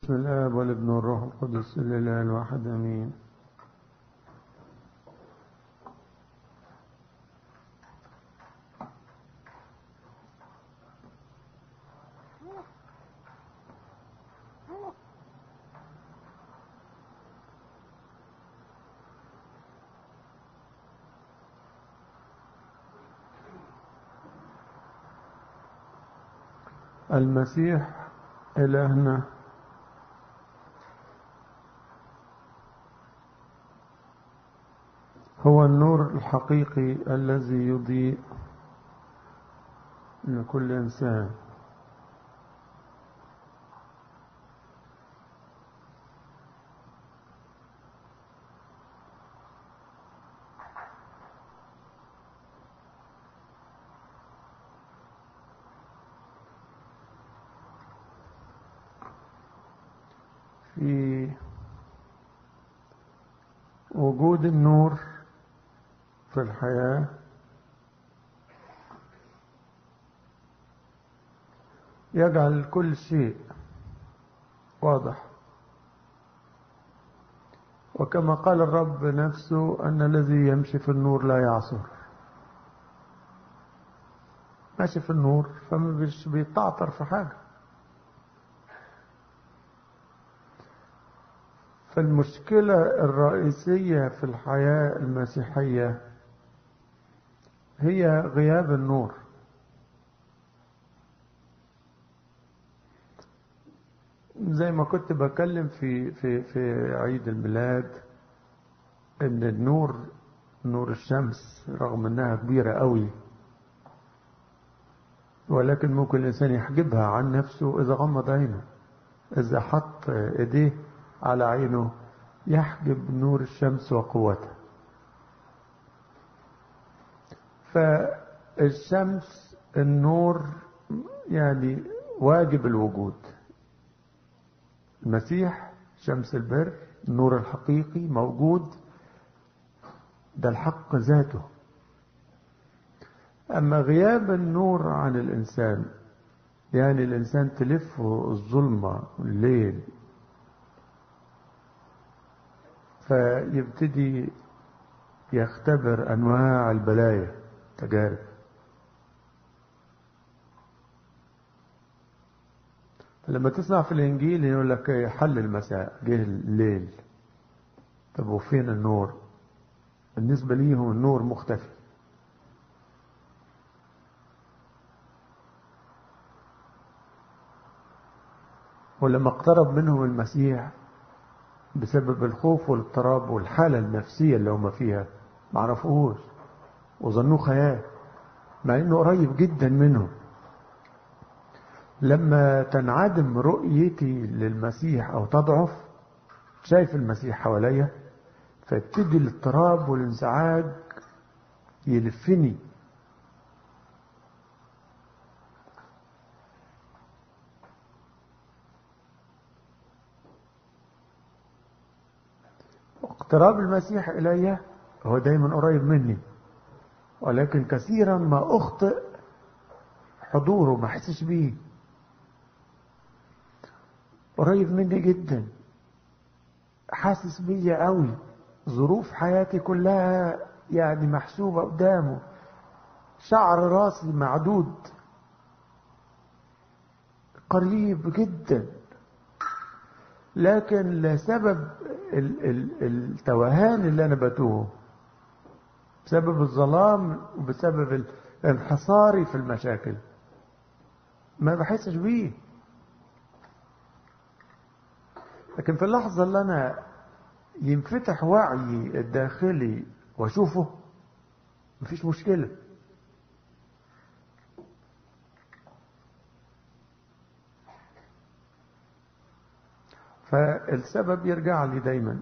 بسم الآب والابن والروح القدس الإله الواحد أمين المسيح إلهنا هو النور الحقيقي الذي يضيء لكل إنسان في وجود النور في الحياة يجعل كل شيء واضح وكما قال الرب نفسه أن الذي يمشي في النور لا يعصر ماشي في النور فما بيتعطر في حاجة فالمشكلة الرئيسية في الحياة المسيحية هي غياب النور زي ما كنت بكلم في في في عيد الميلاد ان النور نور الشمس رغم انها كبيرة قوي ولكن ممكن الانسان يحجبها عن نفسه اذا غمض عينه اذا حط ايديه على عينه يحجب نور الشمس وقوتها فالشمس النور يعني واجب الوجود المسيح شمس البر النور الحقيقي موجود ده الحق ذاته أما غياب النور عن الإنسان يعني الإنسان تلفه الظلمة الليل فيبتدي يختبر أنواع البلايا تجارب لما تسمع في الإنجيل يقول لك حل المساء جه الليل طب وفين النور بالنسبة ليهم النور مختفي ولما اقترب منهم المسيح بسبب الخوف والاضطراب والحالة النفسية اللي هم فيها ما عرفوهوش وظنوه خيال مع انه قريب جدا منهم لما تنعدم رؤيتي للمسيح او تضعف شايف المسيح حواليا فابتدي الاضطراب والانزعاج يلفني اقتراب المسيح إلي هو دايما قريب مني ولكن كثيرا ما أخطئ حضوره ما أحسش بيه قريب مني جدا حاسس بيا قوي ظروف حياتي كلها يعني محسوبة قدامه شعر راسي معدود قريب جدا لكن لسبب التوهان اللي انا بتوه بسبب الظلام وبسبب انحصاري في المشاكل ما بحسش بيه لكن في اللحظة اللي انا ينفتح وعيي الداخلي واشوفه مفيش مشكلة فالسبب يرجع لي دايما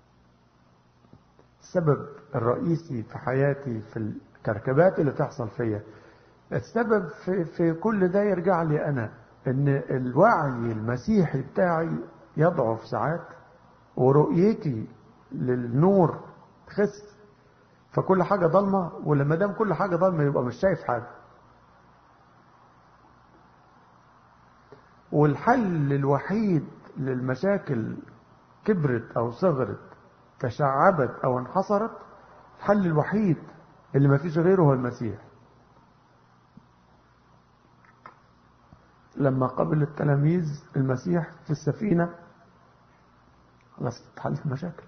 السبب الرئيسي في حياتي في الكركبات اللي تحصل فيا السبب في, في كل ده يرجع لي أنا إن الوعي المسيحي بتاعي يضعف ساعات ورؤيتي للنور تخس فكل حاجة ضلمة ولما دام كل حاجة ضلمة يبقى مش شايف حاجة والحل الوحيد للمشاكل كبرت أو صغرت تشعبت أو انحصرت الحل الوحيد اللي ما فيش غيره هو المسيح لما قبل التلاميذ المسيح في السفينة خلاص اتحلت المشاكل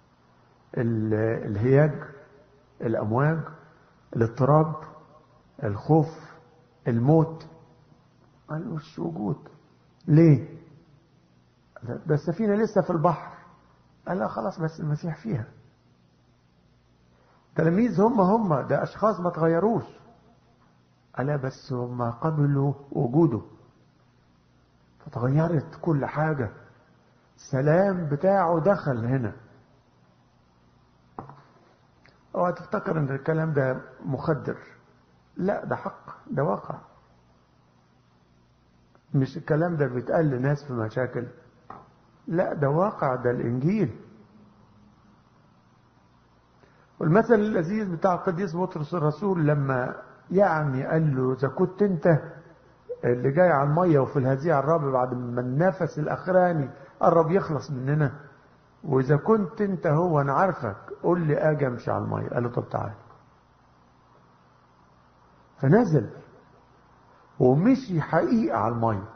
الهياج الأمواج الاضطراب الخوف الموت قال مش وجود ليه ده السفينة لسه في البحر قال لا خلاص بس المسيح فيها تلاميذ هم هم ده أشخاص ما تغيروش قال لا بس هم قبلوا وجوده فتغيرت كل حاجة السلام بتاعه دخل هنا اوعى تفتكر ان الكلام ده مخدر لا ده حق ده واقع مش الكلام ده بيتقال لناس في مشاكل لا ده واقع ده الانجيل والمثل اللذيذ بتاع القديس بطرس الرسول لما يعني قال له اذا كنت انت اللي جاي على الميه وفي الهزيع الرابع بعد ما النفس الاخراني قرب يخلص مننا واذا كنت انت هو انا عارفك قول لي اجي امشي على الميه قال له طب تعالى فنزل ومشي حقيقة على المية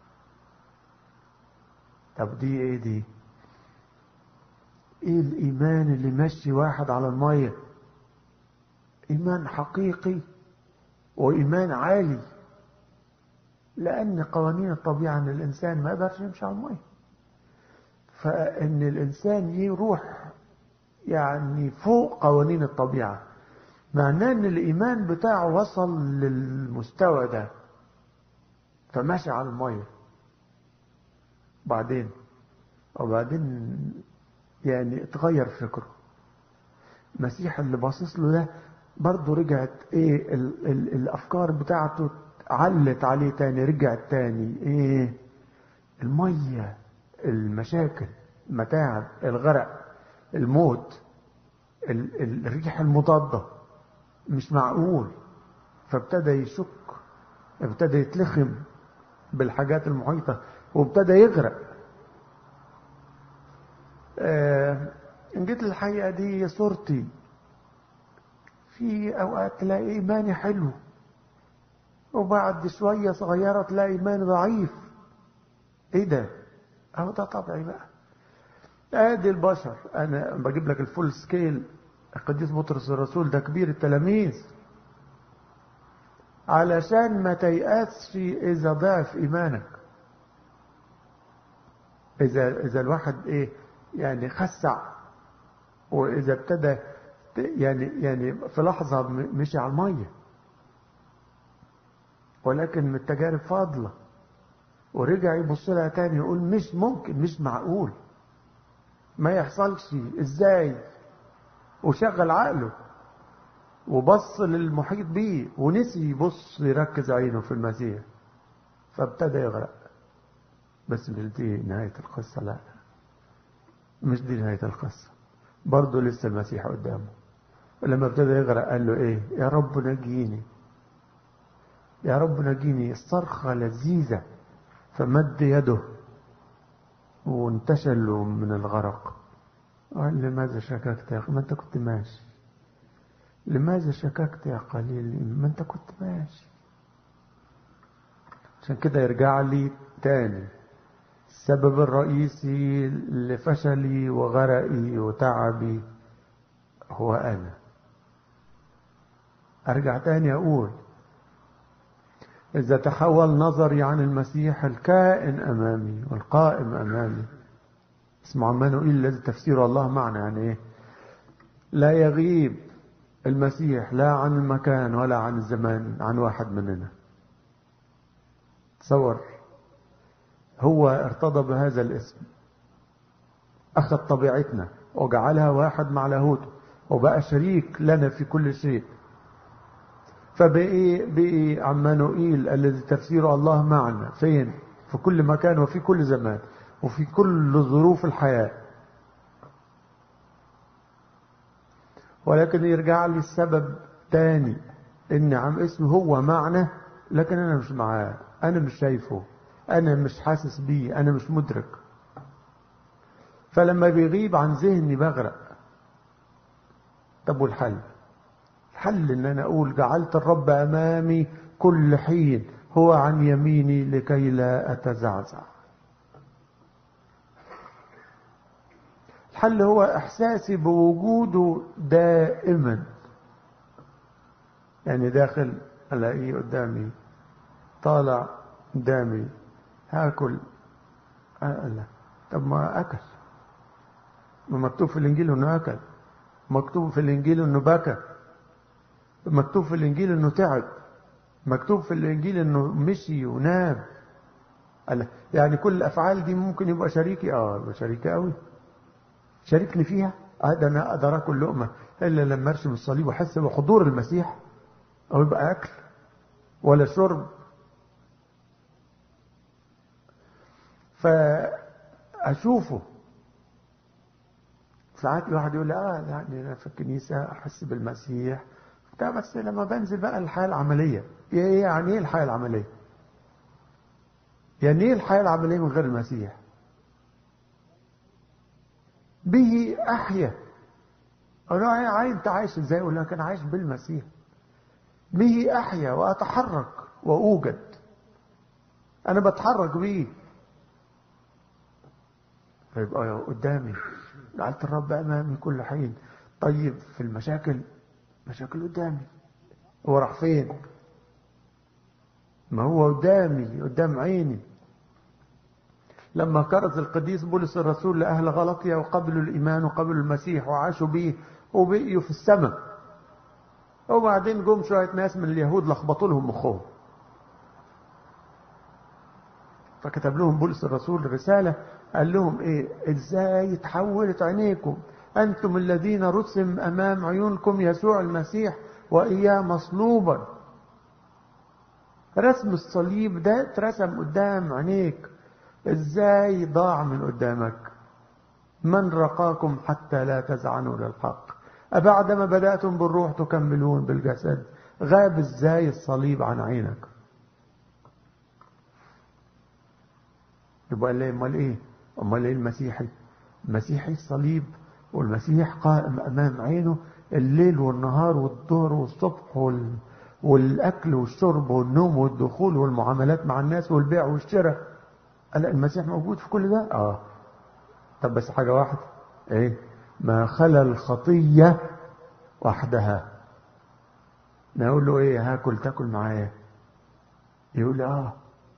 طب دي ايه دي ايه الايمان اللي مشي واحد على المية ايمان حقيقي وايمان عالي لان قوانين الطبيعة ان الانسان ما يقدرش يمشي على المية فان الانسان يروح يعني فوق قوانين الطبيعة معناه ان الايمان بتاعه وصل للمستوى ده فماشي على المية بعدين وبعدين يعني اتغير فكره المسيح اللي باصص له ده برضه رجعت ايه ال ال الافكار بتاعته علت عليه تاني رجعت تاني ايه المية المشاكل المتاعب الغرق الموت ال ال الريح المضادة مش معقول فابتدى يشك ابتدى يتلخم بالحاجات المحيطة وابتدى يغرق آه ان جيت للحقيقة دي صورتي في اوقات تلاقي ايماني حلو وبعد شوية صغيرة تلاقي ايماني ضعيف ايه ده اهو ده طبعي بقى ادي البشر انا بجيب لك الفول سكيل القديس بطرس الرسول ده كبير التلاميذ علشان ما تيأسش إذا ضعف إيمانك إذا إذا الواحد إيه يعني خسع وإذا ابتدى يعني يعني في لحظة مشي على المية ولكن من التجارب فاضلة ورجع يبص لها تاني يقول مش ممكن مش معقول ما يحصلش ازاي وشغل عقله وبص للمحيط بيه ونسي يبص يركز عينه في المسيح فابتدى يغرق بس مش دي نهاية القصة لا مش دي نهاية القصة برضه لسه المسيح قدامه ولما ابتدى يغرق قال له ايه يا رب نجيني يا رب نجيني الصرخة لذيذة فمد يده وانتشل من الغرق قال لماذا شككت يا أخي ما أنت كنت ماشي لماذا شككت يا قليل ما أنت كنت ماشي عشان كده يرجع لي تاني السبب الرئيسي لفشلي وغرقي وتعبي هو أنا أرجع تاني أقول إذا تحول نظري عن المسيح الكائن أمامي والقائم أمامي اسمه عمانوئيل الذي تفسيره الله معنا يعني إيه لا يغيب المسيح لا عن المكان ولا عن الزمان عن واحد مننا تصور هو ارتضى بهذا الاسم أخذ طبيعتنا وجعلها واحد مع لاهوته وبقى شريك لنا في كل شيء فبقي بقي عمانوئيل الذي تفسيره الله معنا فين في كل مكان وفي كل زمان وفي كل ظروف الحياة ولكن يرجع لي السبب تاني ان عم اسمه هو معنا لكن انا مش معاه انا مش شايفه انا مش حاسس بيه انا مش مدرك فلما بيغيب عن ذهني بغرق طب والحل الحل ان انا اقول جعلت الرب امامي كل حين هو عن يميني لكي لا اتزعزع الحل هو احساسي بوجوده دائما يعني داخل الاقيه قدامي طالع قدامي هاكل لا طب ما اكل ما مكتوب في الانجيل انه اكل مكتوب في الانجيل انه بكى مكتوب في الانجيل انه تعب مكتوب في الانجيل انه مشي ونام يعني كل الافعال دي ممكن يبقى شريكي اه يبقى شريكي قوي شاركني فيها اه ده انا اقدر اكل لقمه الا لما ارسم الصليب واحس بحضور المسيح او يبقى اكل ولا شرب فاشوفه ساعات الواحد يقول لي اه يعني انا في الكنيسه احس بالمسيح ده بس لما بنزل بقى الحياه العمليه يعني ايه الحياه العمليه يعني ايه الحياه العمليه من غير المسيح به احيا انا عايز انت عايش ازاي اقول لك انا عايش بالمسيح به احيا واتحرك واوجد انا بتحرك بيه فيبقى قدامي جعلت الرب امامي كل حين طيب في المشاكل مشاكل قدامي هو راح فين ما هو قدامي قدام عيني لما كرز القديس بولس الرسول لأهل غلطية وقبلوا الإيمان وقبلوا المسيح وعاشوا به وبقيوا في السماء وبعدين جم شوية ناس من اليهود لخبطوا لهم مخهم فكتب لهم بولس الرسول رسالة قال لهم ايه ازاي تحولت عينيكم انتم الذين رسم امام عيونكم يسوع المسيح واياه مصلوبا رسم الصليب ده اترسم قدام عينيك ازاي ضاع من قدامك من رقاكم حتى لا تزعنوا للحق أبعدما بدأتم بالروح تكملون بالجسد غاب ازاي الصليب عن عينك يبقى ليه امال ايه امال ايه المسيحي المسيحي الصليب والمسيح قائم امام عينه الليل والنهار والظهر والصبح وال... والاكل والشرب والنوم والدخول والمعاملات مع الناس والبيع والشراء قال المسيح موجود في كل ده اه طب بس حاجه واحده ايه ما خلا الخطيه وحدها نقول له ايه هاكل تاكل معايا يقول لي اه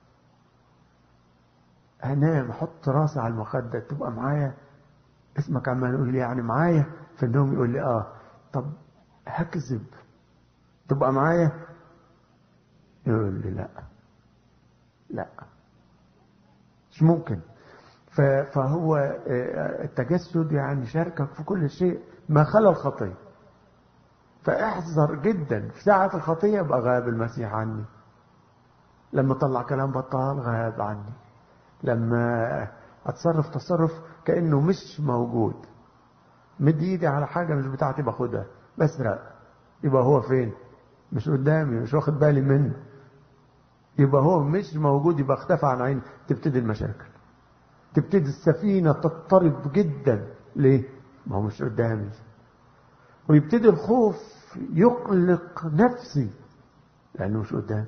هنام احط راسي على المخده تبقى معايا اسمك عمال يقول لي يعني معايا في النوم يقول لي اه طب هكذب تبقى معايا يقول لي لا لا مش ممكن فهو التجسد يعني شاركك في كل شيء ما خلا الخطيه فاحذر جدا في ساعة الخطية يبقى غاب المسيح عني لما طلع كلام بطال غاب عني لما اتصرف تصرف كأنه مش موجود مد ايدي على حاجة مش بتاعتي باخدها بسرق يبقى هو فين مش قدامي مش واخد بالي منه يبقى هو مش موجود يبقى اختفى عن عيني تبتدي المشاكل تبتدي السفينة تضطرب جدا ليه ما هو مش قدامي ويبتدي الخوف يقلق نفسي لأنه مش قدامي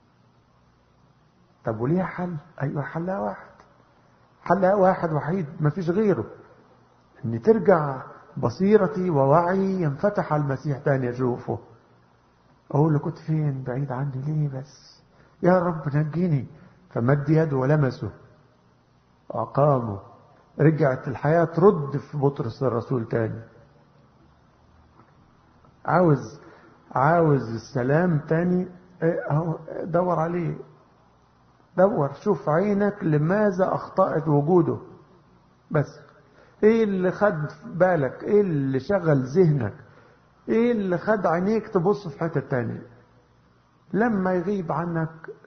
طب وليها حل أيوة حلها واحد حلها واحد وحيد ما فيش غيره ان ترجع بصيرتي ووعي ينفتح على المسيح تاني اشوفه اقول له كنت فين بعيد عني ليه بس يا رب نجيني فمد يده ولمسه أقامه رجعت الحياة ترد في بطرس الرسول تاني عاوز عاوز السلام تاني اهو دور عليه دور شوف عينك لماذا اخطأت وجوده بس ايه اللي خد بالك ايه اللي شغل ذهنك ايه اللي خد عينيك تبص في حتة تانية لما يغيب عنك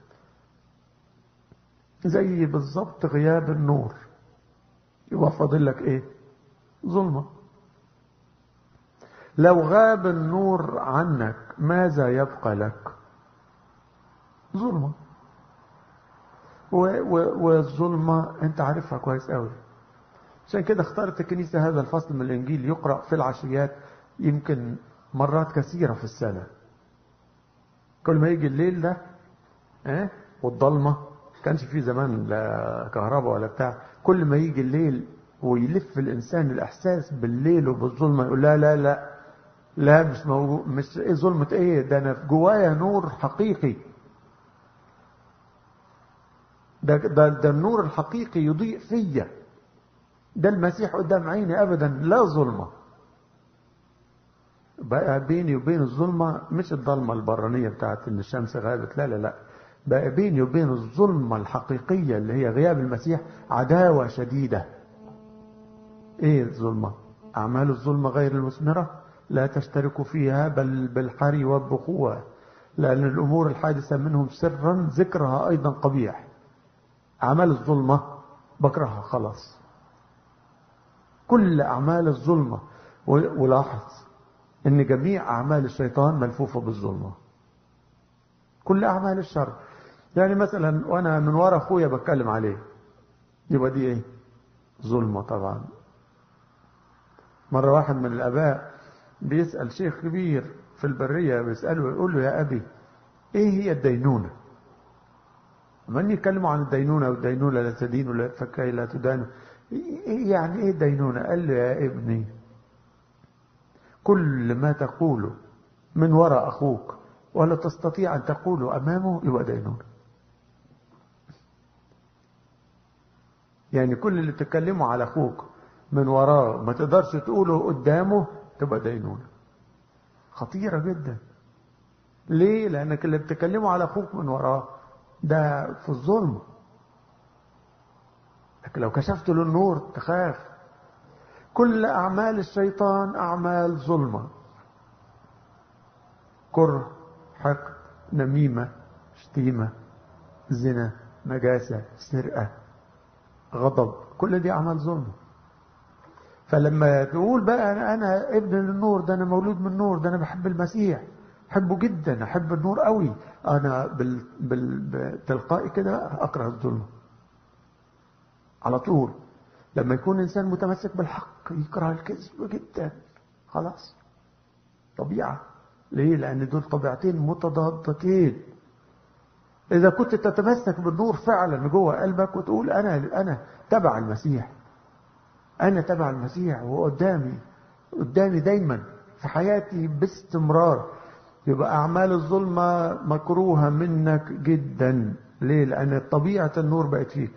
زي بالظبط غياب النور يبقى فاضل لك ايه ظلمه لو غاب النور عنك ماذا يبقى لك ظلمه والظلمه انت عارفها كويس قوي عشان كده اختارت الكنيسة هذا الفصل من الإنجيل يقرأ في العشيات يمكن مرات كثيرة في السنة كل ما يجي الليل ده اه والضلمة كانش في زمان لا كهرباء ولا بتاع كل ما يجي الليل ويلف الإنسان الإحساس بالليل وبالظلمة يقول لا لا لا لا مش موجود مش ايه ظلمة ايه ده انا في جوايا نور حقيقي ده, ده, ده النور الحقيقي يضيء فيا ده المسيح قدام عيني ابدا لا ظلمة بقى بيني وبين الظلمة مش الظلمة البرانية بتاعت ان الشمس غابت لا لا لا بقى بيني وبين الظلمة الحقيقية اللي هي غياب المسيح عداوة شديدة ايه الظلمة اعمال الظلمة غير المثمرة لا تشتركوا فيها بل بالحري والبخوة لأن الأمور الحادثة منهم سرا ذكرها أيضا قبيح أعمال الظلمة بكرهها خلاص كل أعمال الظلمة ولاحظ أن جميع أعمال الشيطان ملفوفة بالظلمة كل أعمال الشر يعني مثلا وأنا من ورا أخويا بتكلم عليه يبقى دي إيه ظلمة طبعا مرة واحد من الآباء بيسأل شيخ كبير في البرية بيسأله يقول له يا أبي إيه هي الدينونة من يتكلموا عن الدينونة والدينونة لا تدين ولا فكاي لا تدان إيه يعني إيه دينونة قال له يا ابني كل ما تقوله من وراء أخوك ولا تستطيع أن تقوله أمامه يبقى دينونة يعني كل اللي تتكلموا على أخوك من وراه ما تقدرش تقوله قدامه تبقى دينونة خطيرة جدا ليه لأنك اللي بتكلمه على أخوك من وراه ده في الظلم لكن لو كشفت له النور تخاف كل أعمال الشيطان أعمال ظلمة كره حقد نميمة شتيمة زنا نجاسة سرقة غضب كل دي أعمال ظلمة فلما تقول بقى أنا, أنا ابن النور ده أنا مولود من النور ده أنا بحب المسيح أحبه جدا أحب النور قوي أنا بال... بال... بالتلقائي كده أكره الظلم على طول لما يكون إنسان متمسك بالحق يكره الكذب جدا خلاص طبيعة ليه لأن دول طبيعتين متضادتين إذا كنت تتمسك بالنور فعلا جوه قلبك وتقول أنا أنا تبع المسيح أنا تبع المسيح وقدامي قدامي دايما في حياتي باستمرار يبقى أعمال الظلمة مكروهة منك جدا ليه؟ لأن طبيعة النور بقت فيك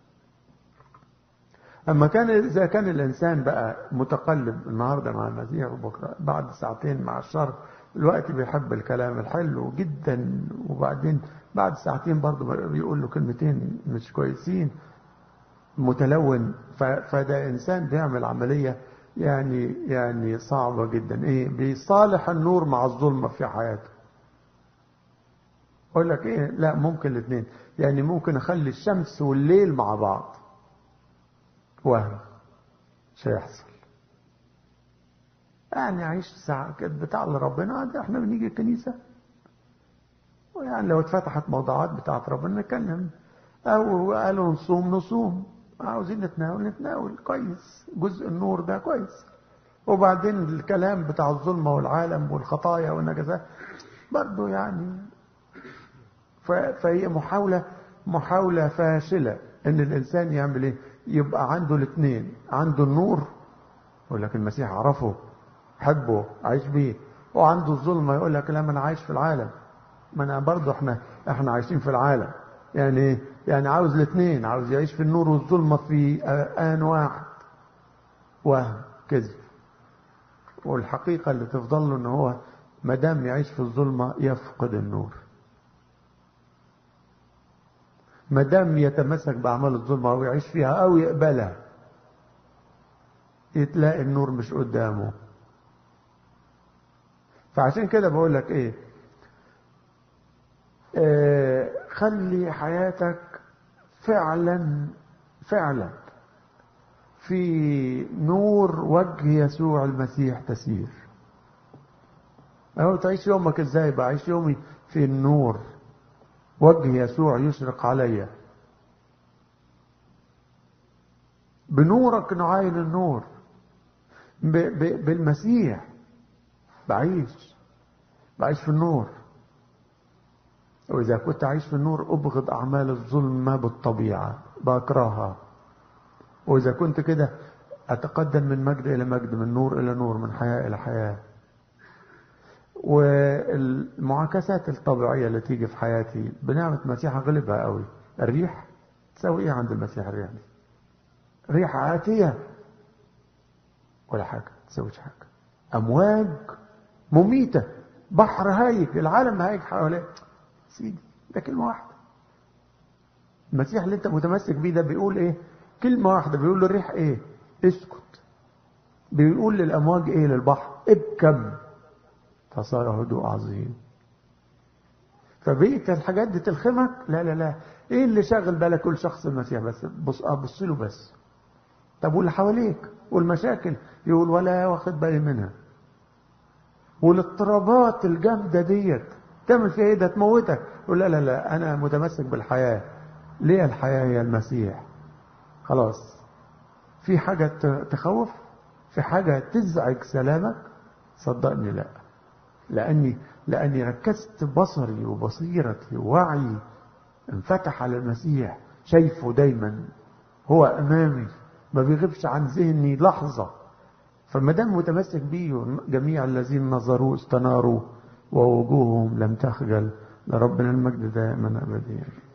أما كان إذا كان الإنسان بقى متقلب النهاردة مع المسيح وبكرة بعد ساعتين مع الشر الوقت بيحب الكلام الحلو جدا وبعدين بعد ساعتين برضه بيقول له كلمتين مش كويسين متلون فده إنسان بيعمل عملية يعني يعني صعبة جدا إيه بيصالح النور مع الظلمة في حياته أقول لك إيه لا ممكن الاثنين يعني ممكن أخلي الشمس والليل مع بعض وهم مش هيحصل يعني عيش ساعة كده بتاع ربنا ده احنا بنيجي الكنيسة ويعني لو اتفتحت موضوعات بتاعت ربنا نتكلم او قالوا نصوم نصوم عاوزين نتناول نتناول كويس جزء النور ده كويس وبعدين الكلام بتاع الظلمة والعالم والخطايا والنجاسات برضه يعني فهي محاولة محاولة فاشلة ان الانسان يعمل ايه يبقى عنده الاثنين عنده النور يقول لك المسيح عرفه حبه عايش بيه وعنده الظلمة يقول لك لا ما انا عايش في العالم ما انا برضه احنا احنا عايشين في العالم يعني يعني عاوز الاثنين عاوز يعيش في النور والظلمة في آن واحد وهم كذب والحقيقة اللي تفضل له ان هو ما دام يعيش في الظلمة يفقد النور ما دام يتمسك بأعمال الظلمة أو يعيش فيها أو يقبلها تلاقي النور مش قدامه فعشان كده بقول لك ايه آه خلي حياتك فعلا فعلا في نور وجه يسوع المسيح تسير اهو تعيش يومك ازاي بعيش يومي في النور وجه يسوع يشرق عليا بنورك نعاين النور ب ب بالمسيح بعيش بعيش في النور وإذا كنت عايش في النور أبغض أعمال الظلم بالطبيعة بكرهها وإذا كنت كده أتقدم من مجد إلى مجد من نور إلى نور من حياة إلى حياة والمعاكسات الطبيعية اللي تيجي في حياتي بنعمة المسيح أغلبها قوي الريح تسوي إيه عند المسيح الريح دي ريح عاتية ولا حاجة تسويش حاجة أمواج مميتة بحر هايج العالم هايج حواليك سيدي ده كلمة واحدة المسيح اللي انت متمسك بيه ده بيقول ايه كلمة واحدة بيقول للريح ايه اسكت بيقول للأمواج ايه للبحر ابكم فصار هدوء عظيم فبقيت الحاجات دي تلخمك لا لا لا ايه اللي شاغل بالك كل شخص المسيح بس بص ابص له بس طب واللي حواليك والمشاكل يقول ولا واخد بالي منها والاضطرابات الجامدة ديت تعمل فيها ايه ده تموتك يقول لا لا لا انا متمسك بالحياة ليه الحياة هي المسيح خلاص في حاجة تخوف في حاجة تزعج سلامك صدقني لا لأني لأني ركزت بصري وبصيرتي ووعي انفتح على المسيح شايفه دايما هو أمامي ما بيغيبش عن ذهني لحظة فما دام متمسك بيه جميع الذين نظروا استناروا ووجوههم لم تخجل لربنا المجد دائما أبديا